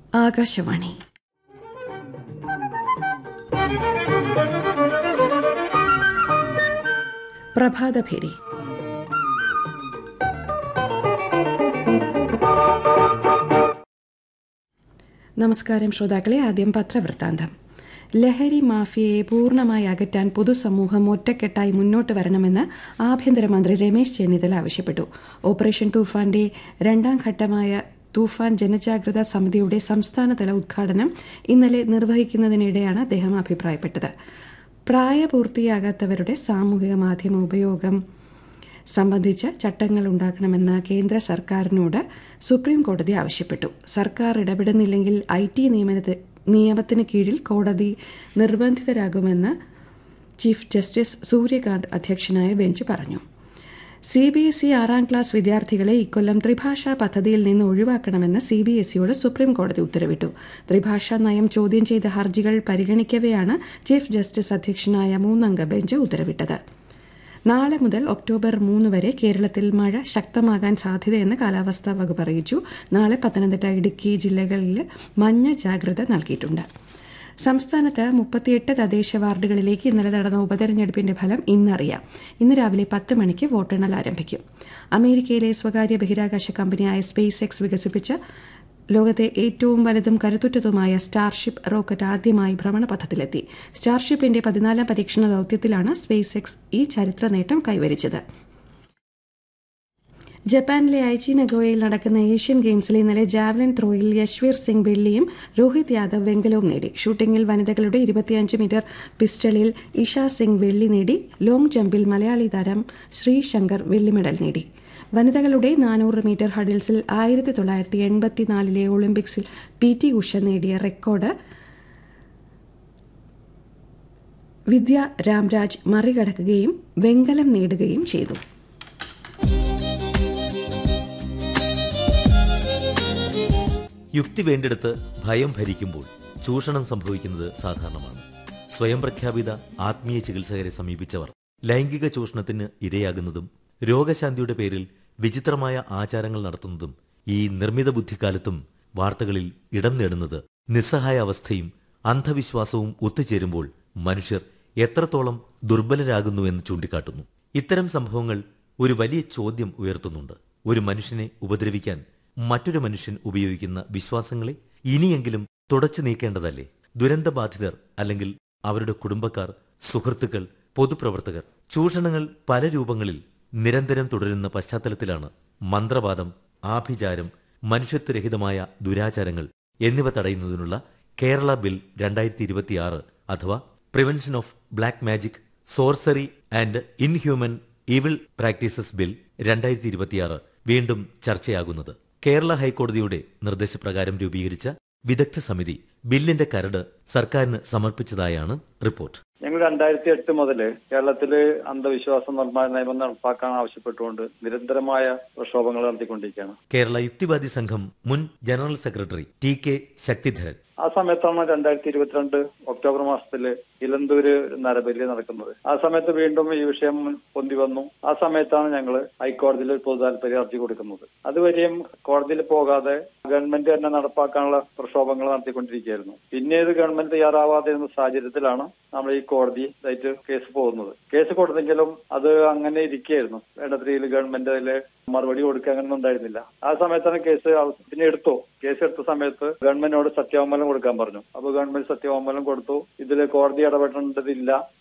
ആകാശവാണി പ്രഭാതഭേരി നമസ്കാരം ശ്രോതാക്കളെ ആദ്യം പത്രവൃത്താന്തം ലഹരി മാഫിയയെ പൂർണ്ണമായി അകറ്റാൻ പൊതുസമൂഹം ഒറ്റക്കെട്ടായി മുന്നോട്ട് വരണമെന്ന് ആഭ്യന്തരമന്ത്രി രമേശ് ചെന്നിത്തല ആവശ്യപ്പെട്ടു ഓപ്പറേഷൻ തൂഫാന്റെ രണ്ടാം ഘട്ടമായ തൂഫാൻ ജനജാഗ്രതാ സമിതിയുടെ സംസ്ഥാനതല ഉദ്ഘാടനം ഇന്നലെ നിർവഹിക്കുന്നതിനിടെയാണ് അദ്ദേഹം അഭിപ്രായപ്പെട്ടത് പ്രായപൂർത്തിയാകാത്തവരുടെ സാമൂഹിക മാധ്യമ ഉപയോഗം സംബന്ധിച്ച ചട്ടങ്ങൾ ഉണ്ടാക്കണമെന്ന് കേന്ദ്ര സർക്കാരിനോട് സുപ്രീം കോടതി ആവശ്യപ്പെട്ടു സർക്കാർ ഇടപെടുന്നില്ലെങ്കിൽ ഐ ടി നിയമത്തിന് കീഴിൽ കോടതി നിർബന്ധിതരാകുമെന്ന് ചീഫ് ജസ്റ്റിസ് സൂര്യകാന്ത് അധ്യക്ഷനായ ബെഞ്ച് പറഞ്ഞു സി ബി എസ് ഇ ആറാം ക്ലാസ് വിദ്യാർത്ഥികളെ ഇക്കൊല്ലം ത്രിഭാഷാ പദ്ധതിയിൽ നിന്ന് ഒഴിവാക്കണമെന്ന് സി ബി എസ് ഇയോട് സുപ്രീം കോടതി ഉത്തരവിട്ടു ത്രിഭാഷാ നയം ചോദ്യം ചെയ്ത ഹർജികൾ പരിഗണിക്കവെയാണ് ചീഫ് ജസ്റ്റിസ് അധ്യക്ഷനായ മൂന്നംഗ ബെഞ്ച് ഉത്തരവിട്ടത് നാളെ മുതൽ ഒക്ടോബർ മൂന്ന് വരെ കേരളത്തിൽ മഴ ശക്തമാകാൻ സാധ്യതയെന്ന് കാലാവസ്ഥാ വകുപ്പ് അറിയിച്ചു നാളെ പത്തനംതിട്ട ഇടുക്കി ജില്ലകളിൽ മഞ്ഞ ജാഗ്രത നൽകിയിട്ടുണ്ട് സംസ്ഥാനത്ത് മുപ്പത്തിയെട്ട് തദ്ദേശ വാർഡുകളിലേക്ക് ഇന്നലെ നടന്ന ഉപതെരഞ്ഞെടുപ്പിന്റെ ഫലം ഇന്നറിയാം ഇന്ന് രാവിലെ പത്ത് മണിക്ക് വോട്ടെണ്ണൽ ആരംഭിക്കും അമേരിക്കയിലെ സ്വകാര്യ ബഹിരാകാശ കമ്പനിയായ സ്പേസ് എക്സ് വികസിപ്പിച്ച ലോകത്തെ ഏറ്റവും വലുതും കരുത്തുറ്റതുമായ സ്റ്റാർഷിപ്പ് റോക്കറ്റ് ആദ്യമായി ഭ്രമണപഥത്തിലെത്തി സ്റ്റാർഷിപ്പിന്റെ പതിനാലാം പരീക്ഷണ ദൌത്യത്തിലാണ് സ്പേസ് എക്സ് ഈ ചരിത്ര നേട്ടം കൈവരിച്ചത് ജപ്പാനിലെ ഐച്ചി നഗോയയിൽ നടക്കുന്ന ഏഷ്യൻ ഗെയിംസിൽ ഇന്നലെ ജാവലിൻ ത്രോയിൽ യശ്വീർ സിംഗ് വെള്ളിയും രോഹിത് യാദവ് വെങ്കലവും നേടി ഷൂട്ടിംഗിൽ വനിതകളുടെ ഇരുപത്തിയഞ്ച് മീറ്റർ പിസ്റ്റളിൽ ഇഷ സിംഗ് വെള്ളി നേടി ലോങ് ജമ്പിൽ മലയാളി താരം ശ്രീശങ്കർ വെള്ളി മെഡൽ നേടി വനിതകളുടെ നാനൂറ് മീറ്റർ ഹഡിൽസിൽ ആയിരത്തി തൊള്ളായിരത്തി എൺപത്തിനാലിലെ ഒളിമ്പിക്സിൽ പി ടി ഉഷ നേടിയ റെക്കോർഡ് വിദ്യ രാംരാജ് മറികടക്കുകയും വെങ്കലം നേടുകയും ചെയ്തു യുക്തി വേണ്ടിടത്ത് ഭയം ഭരിക്കുമ്പോൾ ചൂഷണം സംഭവിക്കുന്നത് സാധാരണമാണ് സ്വയം പ്രഖ്യാപിത ആത്മീയ ചികിത്സകരെ സമീപിച്ചവർ ലൈംഗിക ചൂഷണത്തിന് ഇരയാകുന്നതും രോഗശാന്തിയുടെ പേരിൽ വിചിത്രമായ ആചാരങ്ങൾ നടത്തുന്നതും ഈ നിർമ്മിത ബുദ്ധിക്കാലത്തും വാർത്തകളിൽ ഇടം നേടുന്നത് നിസ്സഹായ അവസ്ഥയും അന്ധവിശ്വാസവും ഒത്തുചേരുമ്പോൾ മനുഷ്യർ എത്രത്തോളം ദുർബലരാകുന്നു എന്ന് ചൂണ്ടിക്കാട്ടുന്നു ഇത്തരം സംഭവങ്ങൾ ഒരു വലിയ ചോദ്യം ഉയർത്തുന്നുണ്ട് ഒരു മനുഷ്യനെ ഉപദ്രവിക്കാൻ മറ്റൊരു മനുഷ്യൻ ഉപയോഗിക്കുന്ന വിശ്വാസങ്ങളെ ഇനിയെങ്കിലും തുടച്ചു നീക്കേണ്ടതല്ലേ ദുരന്തബാധിതർ അല്ലെങ്കിൽ അവരുടെ കുടുംബക്കാർ സുഹൃത്തുക്കൾ പൊതുപ്രവർത്തകർ ചൂഷണങ്ങൾ പല രൂപങ്ങളിൽ നിരന്തരം തുടരുന്ന പശ്ചാത്തലത്തിലാണ് മന്ത്രവാദം ആഭിചാരം മനുഷ്യത്വരഹിതമായ ദുരാചാരങ്ങൾ എന്നിവ തടയുന്നതിനുള്ള കേരള ബിൽ രണ്ടായിരത്തി ഇരുപത്തിയാറ് അഥവാ prevention of black magic sorcery and inhuman evil practices bill രണ്ടായിരത്തി ഇരുപത്തിയാറ് വീണ്ടും ചർച്ചയാകുന്നത് കേരള ഹൈക്കോടതിയുടെ നിർദ്ദേശപ്രകാരം രൂപീകരിച്ച വിദഗ്ധ സമിതി ബില്ലിന്റെ കരട് സർക്കാരിന് സമർപ്പിച്ചതായാണ് റിപ്പോർട്ട് ഞങ്ങൾ രണ്ടായിരത്തി എട്ട് മുതൽ കേരളത്തില് അന്ധവിശ്വാസ നിർമ്മാണ നിയമം നടപ്പാക്കാൻ ആവശ്യപ്പെട്ടുകൊണ്ട് നിരന്തരമായ പ്രക്ഷോഭങ്ങൾ നടത്തിക്കൊണ്ടിരിക്കുകയാണ് കേരള യുക്തിവാദി സംഘം മുൻ general secretary T K Sakthidharan ആ സമയത്താണ് രണ്ടായിരത്തി ഇരുപത്തിരണ്ട് ഒക്ടോബർ മാസത്തില് ഇലന്തൂര് നരബലി നടക്കുന്നത് ആ സമയത്ത് വീണ്ടും ഈ വിഷയം പൊന്തി വന്നു ആ സമയത്താണ് ഞങ്ങൾ ഹൈക്കോടതിയിൽ ഒരു പൊതു താല്പര്യ ഹർജി കൊടുക്കുന്നത് അതുവരെയും കോടതിയിൽ പോകാതെ ഗവൺമെന്റ് തന്നെ നടപ്പാക്കാനുള്ള പ്രക്ഷോഭങ്ങൾ നടത്തിക്കൊണ്ടിരിക്കുകയായിരുന്നു പിന്നെ ഇത് ഗവൺമെന്റ് തയ്യാറാവാതെ ഇരുന്ന സാഹചര്യത്തിലാണ് നമ്മൾ ഈ കോടതി ആയിട്ട് കേസ് പോകുന്നത് കേസ് കൊടുത്തെങ്കിലും അത് അങ്ങനെ ഇരിക്കുകയായിരുന്നു വേണ്ടത്രയിൽ ഗവൺമെന്റ് അതിൽ മറുപടി കൊടുക്കുക അങ്ങനെ ഉണ്ടായിരുന്നില്ല ആ സമയത്താണ് കേസ് പിന്നെ എടുത്തു കേസ് എടുത്ത സമയത്ത് ഗവൺമെന്റിനോട് സത്യവാങ്മൂലം കൊടുക്കാൻ പറഞ്ഞു അപ്പൊ ഗവൺമെന്റ് സത്യവാങ്മൂലം കൊടുത്തു ഇതിൽ കോടതി ഇടപെടേണ്ടതില്ല